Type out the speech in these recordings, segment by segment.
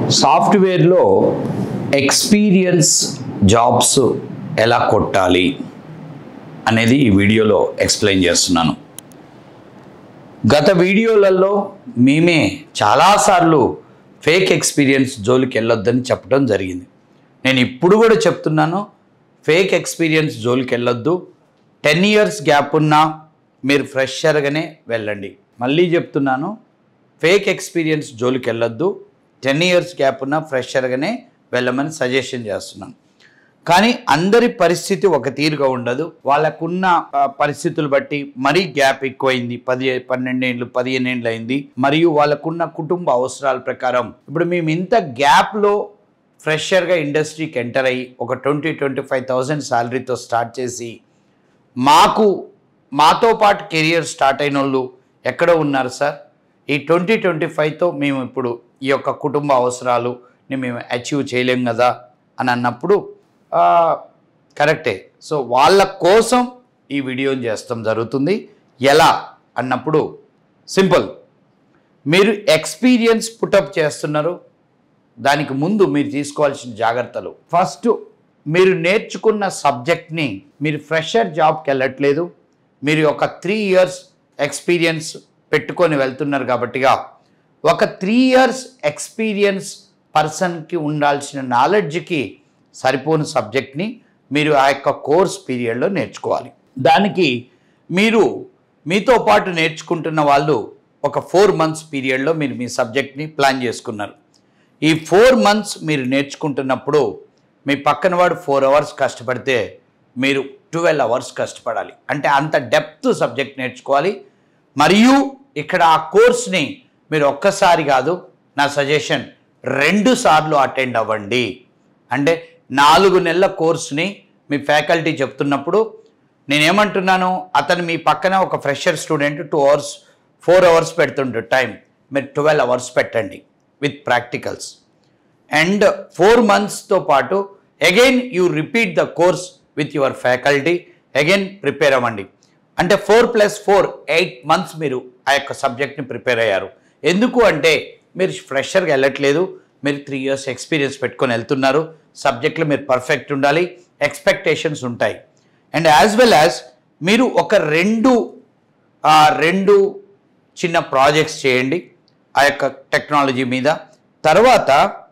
సాఫ్ట్వేర్లో experience jobs ఎలా కొట్టాలి అనేది ఈ వీడియోలో ఎక్స్ప్లెయిన్ చేస్తున్నాను గత వీడియోలలో మేమే చాలాసార్లు ఫేక్ ఎక్స్పీరియన్స్ జోలికి వెళ్ళొద్దని చెప్పడం జరిగింది నేను ఇప్పుడు కూడా చెప్తున్నాను ఫేక్ ఎక్స్పీరియన్స్ జోలికి వెళ్ళొద్దు టెన్ ఇయర్స్ గ్యాప్ ఉన్నా మీరు ఫ్రెషర్గానే వెళ్ళండి మళ్ళీ చెప్తున్నాను ఫేక్ ఎక్స్పీరియన్స్ జోలికి వెళ్ళొద్దు టెన్ ఇయర్స్ గ్యాప్ ఉన్న ఫ్రెషర్గానే వెళ్ళమని సజెషన్ చేస్తున్నాను కానీ అందరి పరిస్థితి ఒక తీరుగా ఉండదు వాళ్ళకున్న ఆ, పరిస్థితులు బట్టి మరీ గ్యాప్ ఎక్కువైంది పది పన్నెండేళ్ళు పదిహేను ఏళ్ళు అయింది మరియు వాళ్ళకున్న కుటుంబ అవసరాల ప్రకారం ఇప్పుడు మేము ఇంత గ్యాప్లో ఫ్రెషర్గా ఇండస్ట్రీకి ఎంటర్ అయ్యి ఒక ట్వంటీ ట్వంటీ ఫైవ్ థౌజండ్ శాలరీతో స్టార్ట్ చేసి మాకు మాతో పాటు కెరియర్ స్టార్ట్ అయిన వాళ్ళు ఎక్కడో ఉన్నారు సార్ ఈ ట్వంటీ ట్వంటీ ఫైవ్తో మేము ఇప్పుడు ఈ యొక్క కుటుంబ అవసరాలుని మేము అచీవ్ చేయలేం కదా అని అన్నప్పుడు ఆ, కరెక్టే సో వాళ్ళ కోసం ఈ వీడియోని చేస్తాం జరుగుతుంది ఎలా అన్నప్పుడు సింపుల్ మీరు ఎక్స్పీరియన్స్ పుటప్ చేస్తున్నారు దానికి ముందు మీరు తీసుకోవాల్సిన జాగ్రత్తలు ఫస్ట్ మీరు నేర్చుకున్న సబ్జెక్ట్ని మీరు ఫ్రెషర్ జాబ్కి వెళ్ళట్లేదు మీరు ఒక త్రీ ఇయర్స్ ఎక్స్పీరియన్స్ పెట్టుకొని వెళ్తున్నారు కాబట్టిగా ఒక త్రీ ఇయర్స్ ఎక్స్పీరియన్స్ పర్సన్కి ఉండాల్సిన నాలెడ్జ్కి సరిపోని సబ్జెక్ట్ని మీరు ఆ యొక్క కోర్స్ పీరియడ్లో నేర్చుకోవాలి దానికి మీరు మీతో పాటు నేర్చుకుంటున్న వాళ్ళు ఒక ఫోర్ మంత్స్ పీరియడ్లో మీరు మీ సబ్జెక్ట్ని ప్లాన్ చేసుకున్నారు ఈ ఫోర్ మంత్స్ మీరు నేర్చుకుంటున్నప్పుడు మీ పక్కన వాడు ఫోర్ అవర్స్ కష్టపడితే మీరు ట్వెల్వ్ అవర్స్ కష్టపడాలి అంటే అంత డెప్త్ సబ్జెక్ట్ నేర్చుకోవాలి మరియు ఇక్కడ ఆ కోర్స్ని మీరు ఒక్కసారి కాదు నా సజెషన్ రెండు సార్లు అటెండ్ అవ్వండి అంటే నాలుగు నెలల కోర్స్ని మీ ఫ్యాకల్టీ చెప్తున్నప్పుడు నేనేమంటున్నాను అతను మీ పక్కన ఒక fresher student two hours four hours పెడుతుండే టైం మీరు ట్వెల్వ్ అవర్స్ పెట్టండి విత్ ప్రాక్టికల్స్ అండ్ ఫోర్ మంత్స్తో పాటు again you repeat the course with your faculty again prepare అవ్వండి అంటే four plus four eight months మీరు ఆ యొక్క సబ్జెక్ట్ని ప్రిపేర్ అయ్యారు ఎందుకు అంటే మీరు ఫ్రెషర్గా వెళ్ళట్లేదు మీరు త్రీ ఇయర్స్ ఎక్స్పీరియన్స్ పెట్టుకొని వెళ్తున్నారు సబ్జెక్ట్లో మీరు పర్ఫెక్ట్ ఉండాలి ఎక్స్పెక్టేషన్స్ ఉంటాయి అండ్ యాజ్ వెల్ యాజ్ మీరు ఒక రెండు ఆ రెండు చిన్న ప్రాజెక్ట్స్ చేయండి ఆ యొక్క టెక్నాలజీ మీద తర్వాత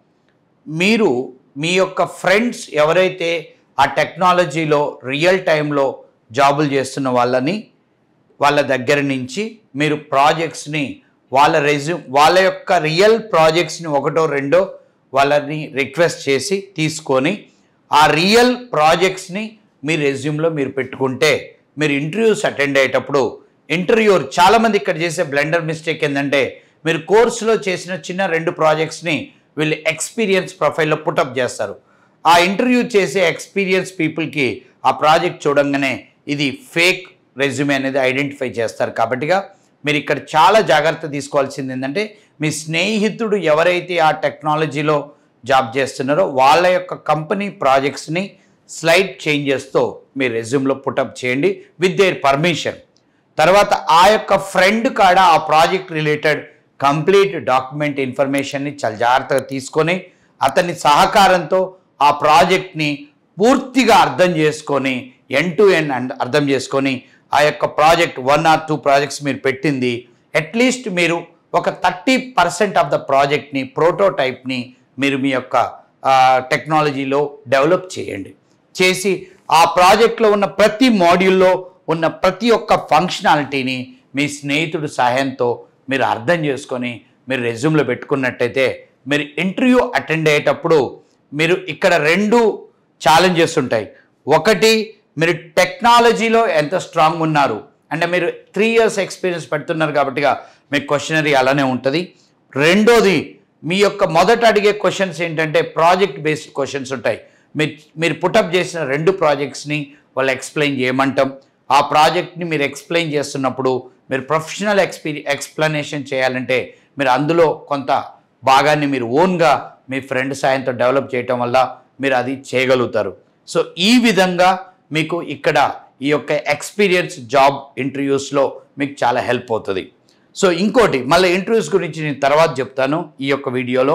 మీరు మీ యొక్క ఫ్రెండ్స్ ఎవరైతే ఆ టెక్నాలజీలో రియల్ టైంలో జాబులు చేస్తున్న వాళ్ళని వాళ్ళ దగ్గర నుంచి మీరు ప్రాజెక్ట్స్ని వాళ్ళ రెజ్యూమ్ వాళ్ళ యొక్క రియల్ ప్రాజెక్ట్స్ని ఒకటో రెండో వాళ్ళని రిక్వెస్ట్ చేసి తీసుకొని ఆ రియల్ ప్రాజెక్ట్స్ని మీ రెజ్యూమ్లో మీరు పెట్టుకుంటే మీరు ఇంటర్వ్యూస్ అటెండ్ అయ్యేటప్పుడు ఇంటర్వ్యూ చాలామంది ఇక్కడ చేసే బ్లెండర్ మిస్టేక్ ఏంటంటే మీరు కోర్సులో చేసిన చిన్న రెండు ప్రాజెక్ట్స్ని వీళ్ళు ఎక్స్పీరియన్స్ ప్రొఫైల్లో పుటప్ చేస్తారు ఆ ఇంటర్వ్యూ చేసే ఎక్స్పీరియన్స్ పీపుల్కి ఆ ప్రాజెక్ట్ చూడంగానే ఇది ఫేక్ రెజ్యూమే అనేది ఐడెంటిఫై చేస్తారు కాబట్టిగా మీరు ఇక్కడ చాలా జాగ్రత్త తీసుకోవాల్సింది ఏంటంటే మీ స్నేహితుడు ఎవరైతే ఆ టెక్నాలజీలో జాబ్ చేస్తున్నారో వాళ్ళ యొక్క కంపెనీ ప్రాజెక్ట్స్ని స్లైడ్ చేంజెస్తో మీ రెజ్యూమ్లో పుటప్ చేయండి విత్ దేర్ పర్మిషన్ తర్వాత ఆ యొక్క ఫ్రెండ్ కాడ ఆ ప్రాజెక్ట్ రిలేటెడ్ కంప్లీట్ డాక్యుమెంట్ ఇన్ఫర్మేషన్ని చాలా జాగ్రత్తగా తీసుకొని అతని సహకారంతో ఆ ప్రాజెక్ట్ని పూర్తిగా అర్థం చేసుకొని ఎన్ టు ఎన్ అర్థం చేసుకొని ఆ యొక్క project one or two projects మీరు పెట్టింది అట్లీస్ట్ మీరు ఒక థర్టీ పర్సెంట్ ఆఫ్ ద ప్రాజెక్ట్ని ప్రోటోటైప్ని మీరు మీ యొక్క టెక్నాలజీలో డెవలప్ చేయండి చేసి ఆ ప్రాజెక్ట్లో ఉన్న ప్రతి మాడ్యూల్లో ఉన్న ప్రతి ఒక్క ఫంక్షనాలిటీని మీ స్నేహితుడి సహాయంతో మీరు అర్థం చేసుకొని మీరు రెజ్యూమ్లో పెట్టుకున్నట్టయితే మీరు ఇంటర్వ్యూ అటెండ్ అయ్యేటప్పుడు మీరు ఇక్కడ రెండు ఛాలెంజెస్ ఉంటాయి ఒకటి మీరు టెక్నాలజీలో ఎంత స్ట్రాంగ్ ఉన్నారు అంటే మీరు త్రీ ఇయర్స్ ఎక్స్పీరియన్స్ పెడుతున్నారు కాబట్టిగా మీ క్వశ్చనరీ అలానే ఉంటుంది రెండోది మీ యొక్క మొదట అడిగే క్వశ్చన్స్ ఏంటంటే ప్రాజెక్ట్ బేస్డ్ క్వశ్చన్స్ ఉంటాయి మీరు మీరు పుటప్ చేసిన రెండు ప్రాజెక్ట్స్ని వాళ్ళు ఎక్స్ప్లెయిన్ చేయమంటాం ఆ ప్రాజెక్ట్ని మీరు ఎక్స్ప్లెయిన్ చేస్తున్నప్పుడు మీరు ప్రొఫెషనల్ ఎక్స్పీరి ఎక్స్ప్లెనేషన్ చేయాలంటే మీరు అందులో కొంత భాగాన్ని మీరు ఓన్గా మీ ఫ్రెండ్ సాయంతో డెవలప్ చేయటం వల్ల మీరు అది చేయగలుగుతారు సో ఈ విధంగా మీకు ఇక్కడ ఈ యొక్క ఎక్స్పీరియన్స్ జాబ్ ఇంటర్వ్యూస్లో మీకు చాలా హెల్ప్ అవుతుంది సో ఇంకోటి మళ్ళీ ఇంటర్వ్యూస్ గురించి నేను తర్వాత చెప్తాను ఈ యొక్క వీడియోలో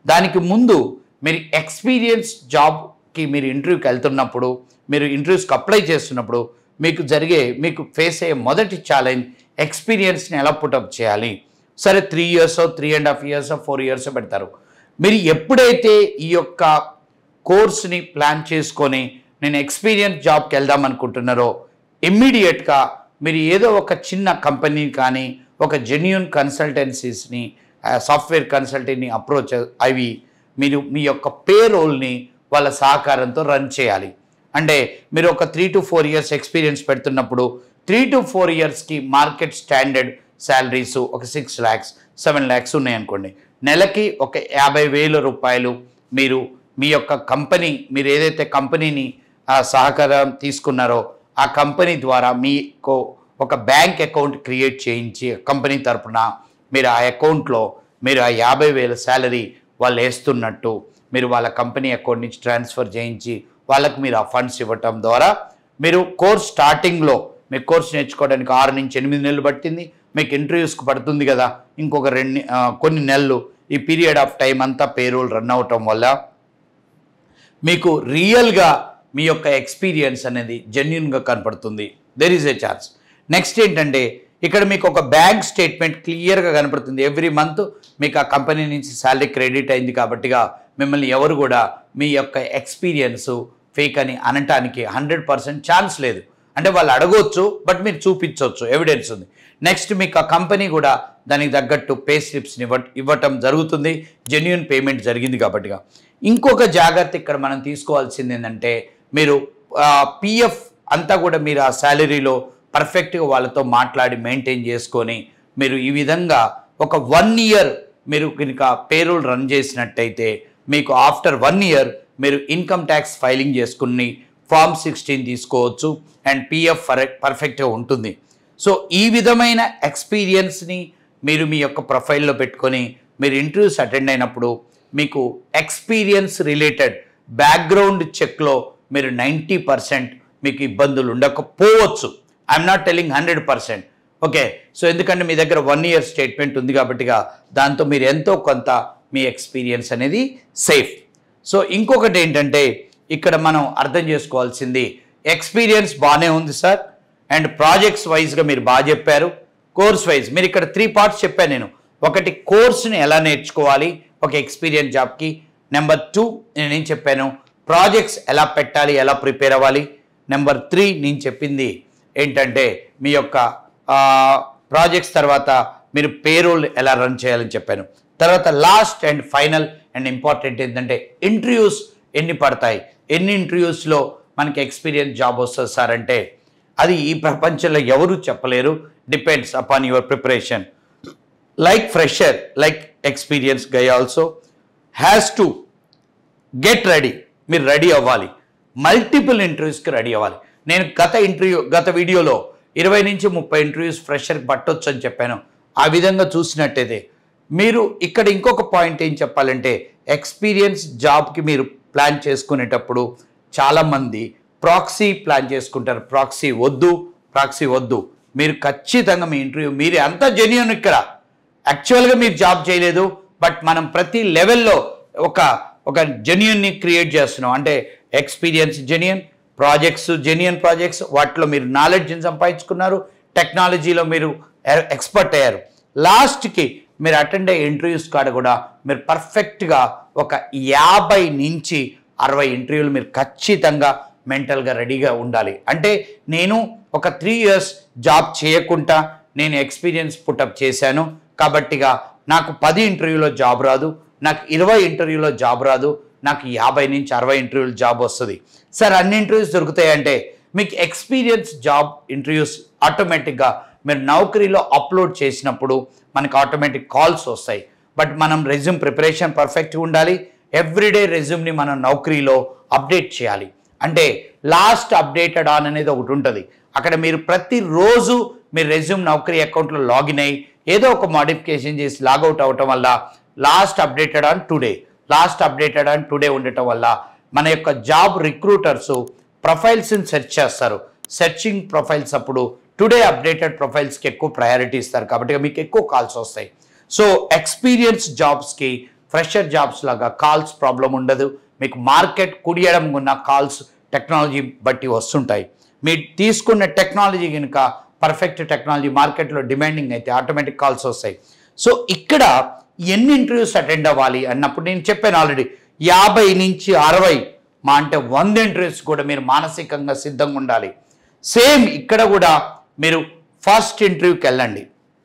దానికి ముందు మీరు ఎక్స్పీరియన్స్ జాబ్కి మీరు ఇంటర్వ్యూకి వెళ్తున్నప్పుడు మీరు ఇంటర్వ్యూస్కి అప్లై చేస్తున్నప్పుడు మీకు జరిగే మీకు ఫేస్ అయ్యే మొదటి ఛాలెంజ్ ఎక్స్పీరియన్స్ని ఎలా పుటప్ చేయాలి సరే three years three and half years four years పెడతారు మీరు ఎప్పుడైతే ఈ యొక్క కోర్స్ని ప్లాన్ చేసుకొని నేను ఎక్స్పీరియన్స్ జాబ్కి వెళ్దాం అనుకుంటున్నారో ఇమ్మీడియట్గా మీరు ఏదో ఒక చిన్న కంపెనీ కానీ ఒక జెన్యున్ కన్సల్టెన్సీస్ని సాఫ్ట్వేర్ కన్సల్టెంట్ని అప్రోచ్ అవి మీరు మీ యొక్క పే రోల్ని వాళ్ళ సహకారంతో రన్ చేయాలి అంటే మీరు ఒక three to four years experience పెడుతున్నప్పుడు త్రీ టు ఫోర్ ఇయర్స్కి మార్కెట్ స్టాండర్డ్ శాలరీస్ ఒక సిక్స్ ల్యాక్స్ సెవెన్ ల్యాక్స్ ఉన్నాయనుకోండి నెలకి ఒక యాభై వేల రూపాయలు మీరు మీ యొక్క కంపెనీ మీరు ఏదైతే కంపెనీని ఆ, సహకారం తీసుకున్నారో ఆ కంపెనీ ద్వారా మీకు ఒక బ్యాంక్ అకౌంట్ క్రియేట్ చేయించి కంపెనీ తరపున మీరు ఆ అకౌంట్లో మీరు ఆ యాభై వేల శాలరీ వాళ్ళు వేస్తున్నట్టు మీరు వాళ్ళ కంపెనీ అకౌంట్ నుంచి ట్రాన్స్ఫర్ చేయించి వాళ్ళకి మీరు ఆ ఫండ్స్ ఇవ్వటం ద్వారా మీరు కోర్స్ స్టార్టింగ్లో మీకు కోర్స్ నేర్చుకోవడానికి ఆరు నుంచి ఎనిమిది నెలలు పట్టింది మీకు ఇంటర్వ్యూస్కి పడుతుంది కదా ఇంకొక రెండు ఆ, కొన్ని నెలలు ఈ పీరియడ్ ఆఫ్ టైం అంతా పేరోల్ రన్ అవటం వల్ల మీకు రియల్గా మీ యొక్క ఎక్స్పీరియన్స్ అనేది జెన్యున్గా కనపడుతుంది there is a chance next ఏంటంటే ఇక్కడ మీకు ఒక బ్యాంక్ స్టేట్మెంట్ క్లియర్గా కనపడుతుంది ఎవ్రీ మంత్ మీకు ఆ కంపెనీ నుంచి శాలరీ క్రెడిట్ అయింది కాబట్టిగా మిమ్మల్ని ఎవరు కూడా మీ యొక్క ఎక్స్పీరియన్స్ ఫేక్ అని అనటానికి హండ్రెడ్ పర్సెంట్ ఛాన్స్ లేదు అంటే వాళ్ళు అడగొచ్చు బట్ మీరు చూపించవచ్చు ఎవిడెన్స్ ఉంది నెక్స్ట్ మీకు ఆ కంపెనీ కూడా దానికి తగ్గట్టు పే స్లిప్స్ని ఇవ్వ ఇవ్వటం జరుగుతుంది జెన్యున్ పేమెంట్ జరిగింది కాబట్టిగా ఇంకొక జాగ్రత్త ఇక్కడ మనం తీసుకోవాల్సింది ఏంటంటే మీరు పిఎఫ్ అంతా కూడా మీరు ఆ శాలరీలో పర్ఫెక్ట్గా వాళ్ళతో మాట్లాడి మెయింటైన్ చేసుకొని మీరు ఈ విధంగా ఒక వన్ ఇయర్ మీరు కనుక పేరోల్ రన్ చేసినట్టయితే మీకు ఆఫ్టర్ వన్ ఇయర్ మీరు ఇన్కమ్ ట్యాక్స్ ఫైలింగ్ చేసుకుని ఫామ్ సిక్స్టీన్ తీసుకోవచ్చు అండ్ పిఎఫ్ పర్ఫెక్ట్గా ఉంటుంది సో ఈ విధమైన ఎక్స్పీరియన్స్ని మీరు మీ యొక్క ప్రొఫైల్లో పెట్టుకొని మీరు ఇంటర్వ్యూస్ అటెండ్ అయినప్పుడు మీకు ఎక్స్పీరియన్స్ రిలేటెడ్ బ్యాక్గ్రౌండ్ చెక్లో మీరు నైంటీ పర్సెంట్ మీకు ఇబ్బందులు ఉండకపోవచ్చు I'm not telling hundred percent okay so ఎందుకంటే మీ దగ్గర వన్ ఇయర్ స్టేట్మెంట్ ఉంది కాబట్టిగా దాంతో మీరు ఎంతో కొంత మీ ఎక్స్పీరియన్స్ అనేది సేఫ్ సో ఇంకొకటి ఏంటంటే ఇక్కడ మనం అర్థం చేసుకోవాల్సింది ఎక్స్పీరియన్స్ బాగానే ఉంది సార్ అండ్ ప్రాజెక్ట్స్ వైజ్గా మీరు బాగా చెప్పారు కోర్స్ వైజ్ మీరు ఇక్కడ త్రీ పార్ట్స్ చెప్పాను నేను ఒకటి కోర్స్ని ఎలా నేర్చుకోవాలి ఒక ఎక్స్పీరియన్స్ జాబ్కి నెంబర్ టూ నేనేం చెప్పాను ప్రాజెక్ట్స్ ఎలా పెట్టాలి ఎలా ప్రిపేర్ అవ్వాలి నెంబర్ త్రీ నేను చెప్పింది ఏంటంటే మీ యొక్క ప్రాజెక్ట్స్ తర్వాత మీరు పేరోల్ ఎలా రన్ చేయాలని చెప్పాను తర్వాత last and final and important ఏంటంటే ఇంటర్వ్యూస్ ఎన్ని పడతాయి ఎన్ని ఇంటర్వ్యూస్లో మనకి ఎక్స్పీరియన్స్ జాబ్ వస్తుంది సార్ అంటే అది ఈ ప్రపంచంలో ఎవరు చెప్పలేరు depends upon your preparation like fresher like experience guy also has to get ready మీరు రెడీ అవ్వాలి మల్టిపుల్ ఇంటర్వ్యూస్కి రెడీ అవ్వాలి నేను గత ఇంటర్వ్యూ గత వీడియోలో ఇరవై నుంచి ముప్పై ఇంటర్వ్యూస్ ఫ్రెషర్కి పట్టొచ్చు అని చెప్పాను ఆ విధంగా చూసినట్టయితే మీరు ఇక్కడ ఇంకొక పాయింట్ ఏం చెప్పాలంటే ఎక్స్పీరియన్స్ జాబ్కి మీరు ప్లాన్ చేసుకునేటప్పుడు చాలామంది ప్రాక్సీ ప్లాన్ చేసుకుంటారు ప్రాక్సీ వద్దు ప్రాక్సీ వద్దు మీరు ఖచ్చితంగా మీ ఇంటర్వ్యూ మీరే అంతా జెన్యున్ ఇక్కడ యాక్చువల్గా మీరు జాబ్ చేయలేదు బట్ మనం ప్రతి లెవెల్లో ఒక ఒక జెన్యున్ని క్రియేట్ చేస్తున్నాం అంటే experience genuine projects genuine projects వాటిలో మీరు నాలెడ్జ్ని సంపాదించుకున్నారు టెక్నాలజీలో మీరు ఎక్స్పర్ట్ అయ్యారు లాస్ట్కి మీరు అటెండ్ అయ్యే ఇంటర్వ్యూస్ కాడ కూడా మీరు పర్ఫెక్ట్గా ఒక యాభై నుంచి అరవై ఇంటర్వ్యూలు మీరు ఖచ్చితంగా మెంటల్గా రెడీగా ఉండాలి అంటే నేను ఒక త్రీ ఇయర్స్ జాబ్ చేయకుండా నేను ఎక్స్పీరియన్స్ పుటప్ చేశాను కాబట్టిగా నాకు పది ఇంటర్వ్యూలో జాబ్ రాదు నాకు ఇరవై ఇంటర్వ్యూలో జాబ్ రాదు నాకు యాభై నుంచి అరవై ఇంటర్వ్యూలు జాబ్ వస్తుంది సార్ అన్ని ఇంటర్వ్యూస్ దొరుకుతాయంటే మీకు ఎక్స్పీరియన్స్ జాబ్ ఇంటర్వ్యూస్ ఆటోమేటిక్గా మీరు నౌకరీలో అప్లోడ్ చేసినప్పుడు మనకు ఆటోమేటిక్ కాల్స్ వస్తాయి బట్ మనం రెజ్యూమ్ ప్రిపరేషన్ పర్ఫెక్ట్గా ఉండాలి ఎవ్రీడే రెజ్యూమ్ని మనం నౌకరీలో అప్డేట్ చేయాలి అంటే లాస్ట్ అప్డేటెడ్ ఆన్ అనేది ఒకటి ఉంటుంది అక్కడ మీరు ప్రతిరోజు మీరు రెజ్యూమ్ నౌకరీ అకౌంట్లో లాగిన్ అయ్యి ఏదో ఒక మాడిఫికేషన్ చేసి లాగౌట్ అవ్వటం వల్ల last updated on today last updated on today ఉండటం వల్ల మన యొక్క జాబ్ రిక్రూటర్స్ ప్రొఫైల్స్ని సెర్చ్ చేస్తారు సెర్చింగ్ ప్రొఫైల్స్ అప్పుడు టుడే అప్డేటెడ్ ప్రొఫైల్స్కి ఎక్కువ ప్రయారిటీ ఇస్తారు కాబట్టి మీకు ఎక్కువ కాల్స్ వస్తాయి సో ఎక్స్పీరియన్స్ జాబ్స్కి ఫ్రెషర్ జాబ్స్ లాగా కాల్స్ ప్రాబ్లం ఉండదు మీకు మార్కెట్ కుడియడం ఉన్న కాల్స్ టెక్నాలజీ బట్టి వస్తుంటాయి మీరు తీసుకున్న టెక్నాలజీ కనుక పర్ఫెక్ట్ టెక్నాలజీ మార్కెట్లో డిమాండింగ్ అయితే ఆటోమేటిక్ కాల్స్ వస్తాయి సో ఇక్కడ ఎన్ని ఇంటర్వ్యూస్ అటెండ్ అవ్వాలి అన్నప్పుడు నేను చెప్పాను ఆల్రెడీ యాభై నుంచి అరవై మా అంటే వంద ఇంటర్వ్యూస్ కూడా మీరు మానసికంగా సిద్ధంగా ఉండాలి సేమ్ ఇక్కడ కూడా మీరు ఫస్ట్ ఇంటర్వ్యూకి వెళ్ళండి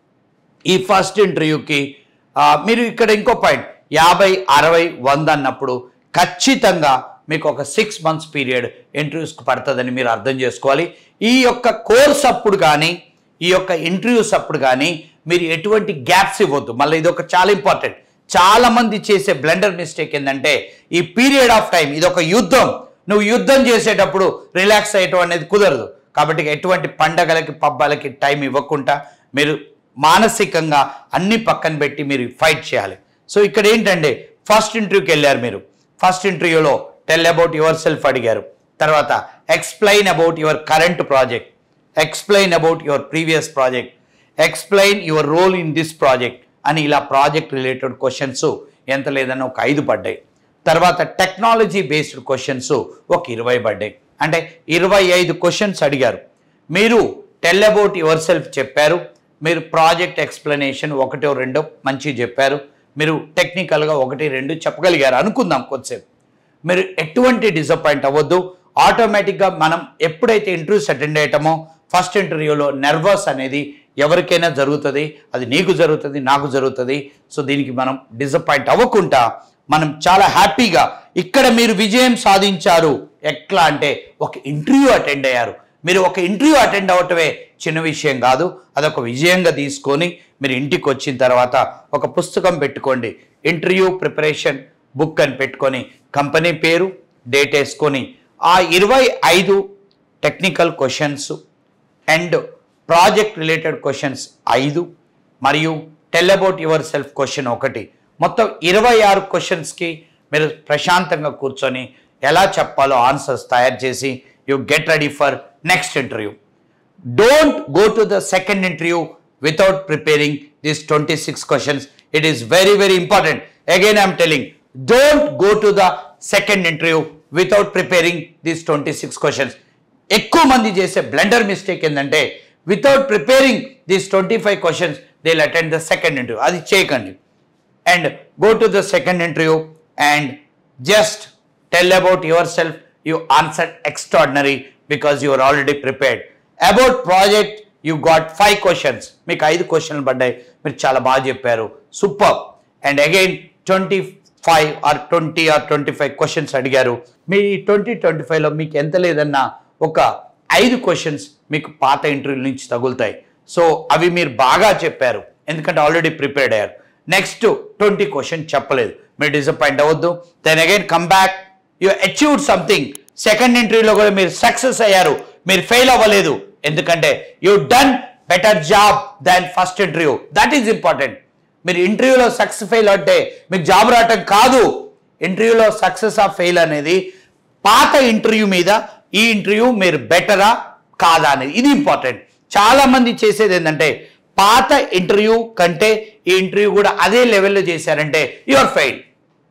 ఈ ఫస్ట్ ఇంటర్వ్యూకి ఆ, మీరు ఇక్కడ ఇంకో పాయింట్ యాభై అరవై వంద అన్నప్పుడు ఖచ్చితంగా మీకు ఒక సిక్స్ మంత్స్ పీరియడ్ ఇంటర్వ్యూస్కి పడుతుందని మీరు అర్థం చేసుకోవాలి ఈ యొక్క కోర్స్ అప్పుడు కానీ ఈ యొక్క ఇంటర్వ్యూస్ అప్పుడు కానీ మీరు ఎటువంటి గ్యాప్స్ ఇవ్వద్దు మళ్ళీ ఇది ఒక చాలా ఇంపార్టెంట్ చాలా మంది చేసే బ్లెండర్ మిస్టేక్ ఏంటంటే ఈ పీరియడ్ ఆఫ్ టైం ఇది ఒక యుద్ధం నువ్వు యుద్ధం చేసేటప్పుడు రిలాక్స్ అయ్యటం అనేది కుదరదు కాబట్టి ఎటువంటి పండగలకి పబ్బాలకి టైం ఇవ్వకుండా మీరు మానసికంగా అన్ని పక్కన పెట్టి మీరు ఫైట్ చేయాలి సో ఇక్కడ ఏంటంటే ఫస్ట్ ఇంటర్వ్యూకి వెళ్ళారు మీరు ఫస్ట్ ఇంటర్వ్యూలో టెల్ అబౌట్ యువర్ సెల్ఫ్ అడిగారు తర్వాత explain about your current project explain about your previous project explain your role in this project అని ఇలా ప్రాజెక్ట్ రిలేటెడ్ క్వశ్చన్స్ ఎంత లేదన్నా ఒక ఐదు పడ్డాయి తర్వాత టెక్నాలజీ బేస్డ్ క్వశ్చన్స్ ఒక ఇరవై పడ్డాయి అంటే ఇరవై ఐదు క్వశ్చన్స్ అడిగారు మీరు టెల్ అబౌట్ యువర్ సెల్ఫ్ చెప్పారు మీరు ప్రాజెక్ట్ ఎక్స్ప్లెనేషన్ ఒకటో రెండో మంచి చెప్పారు మీరు టెక్నికల్గా ఒకటి రెండు చెప్పగలిగారు అనుకుందాం కొద్దిసేపు మీరు ఎటువంటి డిసప్పాయింట్ అవ్వద్దు ఆటోమేటిక్గా మనం ఎప్పుడైతే ఇంటర్వ్యూస్ అటెండ్ అయ్యటమో ఫస్ట్ ఇంటర్వ్యూలో నర్వస్ అనేది ఎవరికైనా జరుగుతుంది అది నీకు జరుగుతుంది నాకు జరుగుతుంది సో దీనికి మనం డిసప్పాయింట్ అవ్వకుండా మనం చాలా హ్యాపీగా ఇక్కడ మీరు విజయం సాధించారు ఎట్లా అంటే ఒక ఇంటర్వ్యూ అటెండ్ అయ్యారు మీరు ఒక ఇంటర్వ్యూ అటెండ్ అవ్వటమే చిన్న విషయం కాదు అదొక విజయంగా తీసుకొని మీరు ఇంటికి వచ్చిన తర్వాత ఒక పుస్తకం పెట్టుకోండి ఇంటర్వ్యూ ప్రిపరేషన్ బుక్ అని పెట్టుకొని కంపెనీ పేరు డేట్ వేసుకొని ఆ ఇరవై ఐదు technical questions and project related questions ఐదు మరియు tell about yourself question ఒకటి మొత్తం ఇరవై ఆరు క్వశ్చన్స్కి మీరు ప్రశాంతంగా కూర్చొని ఎలా చెప్పాలో ఆన్సర్స్ తయారు చేసి you get ready for next interview don't go to the second interview without preparing these 26 questions it is very very important again i'm telling don't go to the second interview without preparing these 26 questions ఎక్కువ మంది చేసే blunder mistake ఏంటంటే without preparing these twenty five questions they attend the second interview అది చేయకండి and go to the second interview and just tell about yourself you answered extraordinary because you are already prepared about project you got five questions మీకు ఐదు క్వశ్చన్లు పడ్డాయి మీరు చాలా బాగా చెప్పారు super and again twenty five or twenty or twenty five questions అడిగారు మీ ట్వంటీ ట్వంటీ ఫైవ్లో మీకు ఎంత లేదన్నా ఒక ఐదు క్వశ్చన్స్ మీకు పాత ఇంటర్వ్యూ నుంచి తగులుతాయి సో అవి మీరు బాగా చెప్పారు ఎందుకంటే ఆల్రెడీ ప్రిపేర్డ్ అయ్యారు నెక్స్ట్ ట్వంటీ క్వశ్చన్ చెప్పలేదు మీరు డిసప్పాయింట్ అవ్వద్దు then again come back you achieved something second ఇంటర్వ్యూలో కూడా మీరు సక్సెస్ అయ్యారు మీరు ఫెయిల్ అవ్వలేదు ఎందుకంటే you done better job than first interview that is important మీరు ఇంటర్వ్యూలో సక్సెస్ ఫెయిల్ అంటే మీకు జాబ్ రావటం కాదు ఇంటర్వ్యూలో సక్సెస్ ఆఫ్ ఫెయిల్ అనేది పాత ఇంటర్వ్యూ మీద ఈ ఇంటర్వ్యూ మీరు బెటరా కాదా అనేది ఇది ఇంపార్టెంట్ చాలా మంది చేసేది ఏంటంటే పాత ఇంటర్వ్యూ కంటే ఈ ఇంటర్వ్యూ కూడా అదే లెవెల్లో చేశారంటే your fail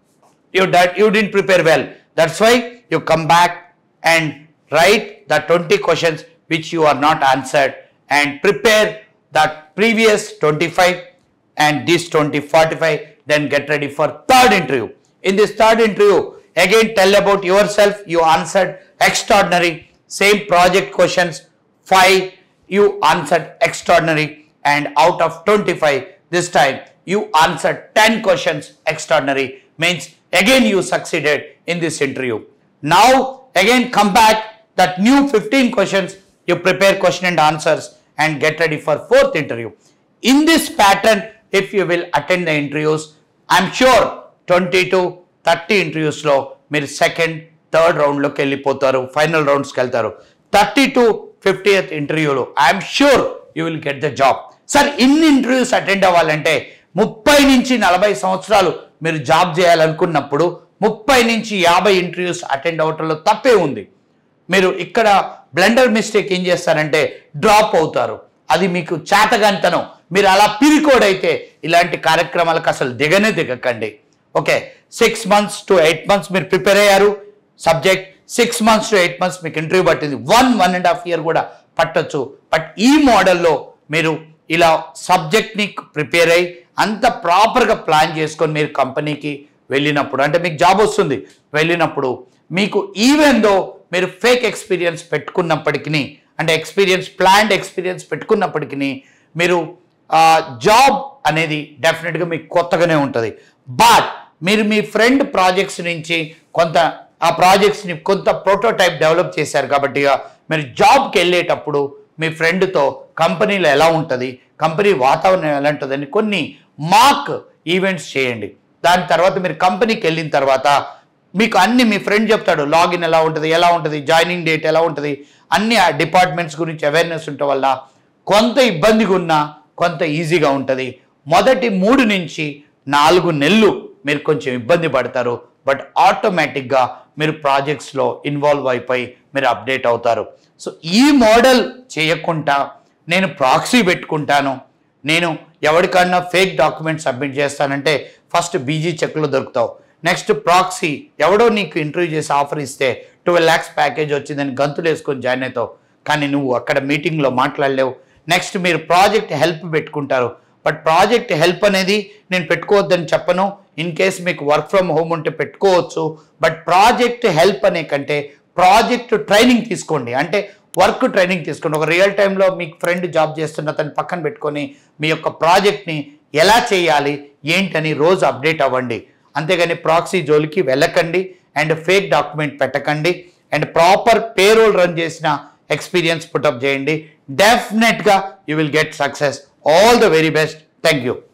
you that you didn't prepare well that's why you come back and write the 20 questions which you are not answered and prepare that previous 25 and this 20 45 then get ready for third interview in this third interview again tell about yourself you answered extraordinary same project questions 5 you answered extraordinary and out of 25 this time you answered 10 questions extraordinary means again you succeeded in this interview now again come back that new 15 questions you prepare question and answers and get ready for fourth interview in this pattern if you will attend the interviews i'm sure 20 to 30 interviews లో మీరు second third రౌండ్లోకి వెళ్ళిపోతారు final రౌండ్స్కి వెళ్తారు thirty to fiftieth ఇంటర్వ్యూలో I'm sure you will get the job sir ఇన్ని interviews attend అవ్వాలంటే ముప్పై నుంచి నలభై సంవత్సరాలు మీరు జాబ్ చేయాలనుకున్నప్పుడు ముప్పై నుంచి యాభై ఇంటర్వ్యూస్ అటెండ్ అవ్వటంలో తప్పే ఉంది మీరు ఇక్కడ బ్లెండర్ మిస్టేక్ ఏం చేస్తారంటే డ్రాప్ అవుతారు అది మీకు చేతగంతనం మీరు అలా పిరికోడైతే ఇలాంటి కార్యక్రమాలకు అసలు దిగనే దిగకండి okay six months to eight months మీరు ప్రిపేర్ అయ్యారు subject six months to eight months మీకు ఇంటర్వ్యూ పట్టింది one one and half year కూడా పట్టొచ్చు బట్ ఈ మోడల్లో మీరు ఇలా సబ్జెక్ట్ని ప్రిపేర్ అయ్యి అంత ప్రాపర్గా ప్లాన్ చేసుకొని మీరు కంపెనీకి వెళ్ళినప్పుడు అంటే మీకు జాబ్ వస్తుంది వెళ్ళినప్పుడు మీకు ఈవెన్ దో మీరు ఫేక్ ఎక్స్పీరియన్స్ పెట్టుకున్నప్పటికీ అంటే ఎక్స్పీరియన్స్ ప్లాన్డ్ ఎక్స్పీరియన్స్ పెట్టుకున్నప్పటికీ మీరు జాబ్ అనేది డెఫినెట్గా మీకు కొత్తగానే ఉంటుంది బట్ మీరు మీ ఫ్రెండ్ ప్రాజెక్ట్స్ నుంచి కొంత ఆ ప్రాజెక్ట్స్ని కొంత ప్రోటోటైప్ డెవలప్ చేశారు కాబట్టి ఇక మీరు జాబ్కి వెళ్ళేటప్పుడు మీ ఫ్రెండ్తో కంపెనీలో ఎలా ఉంటుంది కంపెనీ వాతావరణం ఎలా ఉంటుందని కొన్ని మాక్ ఈవెంట్స్ చేయండి దాని తర్వాత మీరు కంపెనీకి వెళ్ళిన తర్వాత మీకు అన్ని మీ ఫ్రెండ్ చెప్తాడు లాగిన్ ఎలా ఉంటుంది ఎలా ఉంటుంది జాయినింగ్ డేట్ ఎలా ఉంటుంది అన్ని ఆ డిపార్ట్మెంట్స్ గురించి అవేర్నెస్ ఉండటం వల్ల కొంత ఇబ్బందిగా ఉన్నా కొంత ఈజీగా ఉంటుంది మొదటి మూడు నుంచి నాలుగు నెలలు మీరు కొంచెం ఇబ్బంది పడతారు బట్ ఆటోమేటిక్గా మీరు ప్రాజెక్ట్స్లో ఇన్వాల్వ్ అయిపోయి మీరు అప్డేట్ అవుతారు సో ఈ మోడల్ చేయకుండా నేను ప్రాక్సీ పెట్టుకుంటాను నేను ఎవరికన్నా ఫేక్ డాక్యుమెంట్ సబ్మిట్ చేస్తానంటే ఫస్ట్ బీజీ చెక్లో దొరుకుతావు నెక్స్ట్ ప్రాక్సీ ఎవడో నీకు ఇంటర్వ్యూ చేసి ఆఫర్ ఇస్తే ట్వెల్వ్ ల్యాక్స్ ప్యాకేజ్ వచ్చిందని గంతులు వేసుకొని జాయిన్ అవుతావు కానీ నువ్వు అక్కడ మీటింగ్లో మాట్లాడలేవు నెక్స్ట్ మీరు ప్రాజెక్ట్ హెల్ప్ పెట్టుకుంటారు బట్ ప్రాజెక్ట్ హెల్ప్ అనేది నేను పెట్టుకోవద్దని చెప్పను ఇన్ కేస్ మీకు వర్క్ ఫ్రమ్ హోమ్ ఉంటే పెట్టుకోవచ్చు బట్ ప్రాజెక్ట్ హెల్ప్ అనే కంటే ప్రాజెక్ట్ ట్రైనింగ్ తీసుకోండి అంటే వర్క్ ట్రైనింగ్ తీసుకోండి ఒక రియల్ టైంలో మీకు ఫ్రెండ్ జాబ్ చేస్తున్న తను పక్కన పెట్టుకొని మీ యొక్క ప్రాజెక్ట్ని ఎలా చేయాలి ఏంటని రోజు అప్డేట్ అవ్వండి అంతేగాని ప్రాక్సీ జోలికి వెళ్ళకండి అండ్ ఫేక్ డాక్యుమెంట్ పెట్టకండి అండ్ ప్రాపర్ పేరోల్ రన్ చేసిన ఎక్స్పీరియన్స్ పుటప్ చేయండి డెఫినెట్గా you will get success all the very best thank you